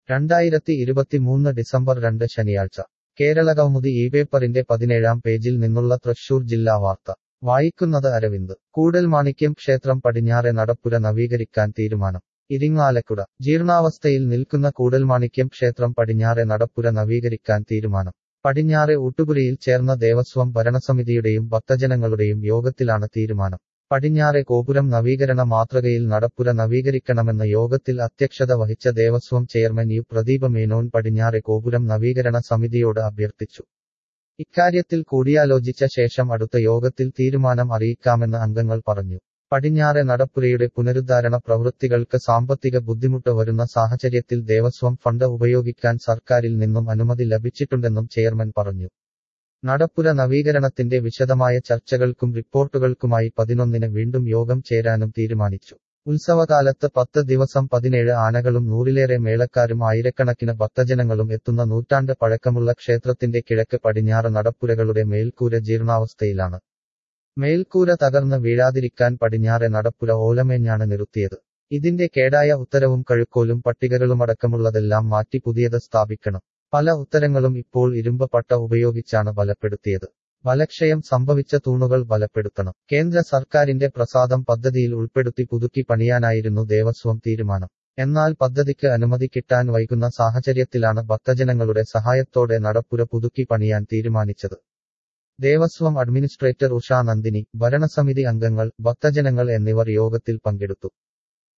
രണ്ടായിരത്തി ഇരുപത്തിമൂന്ന് ഡിസംബർ രണ്ട് ശനിയാഴ്ച കേരളകൗമുദി ഈ പേപ്പറിന്റെ പതിനേഴാം പേജിൽ നിന്നുള്ള തൃശൂർ ജില്ലാ വാർത്ത വായിക്കുന്നത് അരവിന്ദ് കൂടൽമാണിക്യം ക്ഷേത്രം പടിഞ്ഞാറെ നടപ്പുര നവീകരിക്കാൻ തീരുമാനം ഇരിങ്ങാലക്കുട ജീർണാവസ്ഥയിൽ നിൽക്കുന്ന കൂടൽമാണിക്യം ക്ഷേത്രം പടിഞ്ഞാറെ നടപ്പുര നവീകരിക്കാൻ തീരുമാനം പടിഞ്ഞാറെ ഊട്ടുപുരയിൽ ചേർന്ന ദേവസ്വം ഭരണസമിതിയുടെയും ഭക്തജനങ്ങളുടെയും യോഗത്തിലാണ് തീരുമാനം പടിഞ്ഞാറെ ഗോപുരം നവീകരണ മാതൃകയിൽ നടപ്പുര നവീകരിക്കണമെന്ന യോഗത്തിൽ അധ്യക്ഷത വഹിച്ച ദേവസ്വം ചെയർമാൻ യു പ്രദീപ മേനോൻ പടിഞ്ഞാറെ ഗോപുരം നവീകരണ സമിതിയോട് അഭ്യർത്ഥിച്ചു ഇക്കാര്യത്തിൽ കൂടിയാലോചിച്ച ശേഷം അടുത്ത യോഗത്തിൽ തീരുമാനം അറിയിക്കാമെന്ന് അംഗങ്ങൾ പറഞ്ഞു പടിഞ്ഞാറെ നടപ്പുരയുടെ പുനരുദ്ധാരണ പ്രവൃത്തികൾക്ക് സാമ്പത്തിക ബുദ്ധിമുട്ട് വരുന്ന സാഹചര്യത്തിൽ ദേവസ്വം ഫണ്ട് ഉപയോഗിക്കാൻ സർക്കാരിൽ നിന്നും അനുമതി ലഭിച്ചിട്ടുണ്ടെന്നും ചെയർമാൻ പറഞ്ഞു നടപ്പുര നവീകരണത്തിന്റെ വിശദമായ ചർച്ചകൾക്കും റിപ്പോർട്ടുകൾക്കുമായി പതിനൊന്നിന് വീണ്ടും യോഗം ചേരാനും തീരുമാനിച്ചു ഉത്സവകാലത്ത് പത്ത് ദിവസം പതിനേഴ് ആനകളും നൂറിലേറെ മേളക്കാരും ആയിരക്കണക്കിന് ഭക്തജനങ്ങളും എത്തുന്ന നൂറ്റാണ്ട് പഴക്കമുള്ള ക്ഷേത്രത്തിന്റെ കിഴക്ക് പടിഞ്ഞാറ് നടപ്പുരകളുടെ മേൽക്കൂര ജീർണാവസ്ഥയിലാണ് മേൽക്കൂര തകർന്ന് വീഴാതിരിക്കാൻ പടിഞ്ഞാറെ നടപ്പുര ഓലമേഞ്ഞാണ് നിർത്തിയത് ഇതിന്റെ കേടായ ഉത്തരവും കഴുക്കോലും പട്ടികകളുമടക്കമുള്ളതെല്ലാം മാറ്റി പുതിയത് സ്ഥാപിക്കണം പല ഉത്തരങ്ങളും ഇപ്പോൾ ഇരുമ്പ് പട്ട ഉപയോഗിച്ചാണ് ബലപ്പെടുത്തിയത് ബലക്ഷയം സംഭവിച്ച തൂണുകൾ ബലപ്പെടുത്തണം കേന്ദ്ര സർക്കാരിന്റെ പ്രസാദം പദ്ധതിയിൽ ഉൾപ്പെടുത്തി പുതുക്കി പണിയാനായിരുന്നു ദേവസ്വം തീരുമാനം എന്നാൽ പദ്ധതിക്ക് അനുമതി കിട്ടാൻ വൈകുന്ന സാഹചര്യത്തിലാണ് ഭക്തജനങ്ങളുടെ സഹായത്തോടെ നടപ്പുര പുതുക്കി പണിയാൻ തീരുമാനിച്ചത് ദേവസ്വം അഡ്മിനിസ്ട്രേറ്റർ ഉഷാ നന്ദിനി ഭരണസമിതി അംഗങ്ങൾ ഭക്തജനങ്ങൾ എന്നിവർ യോഗത്തിൽ പങ്കെടുത്തു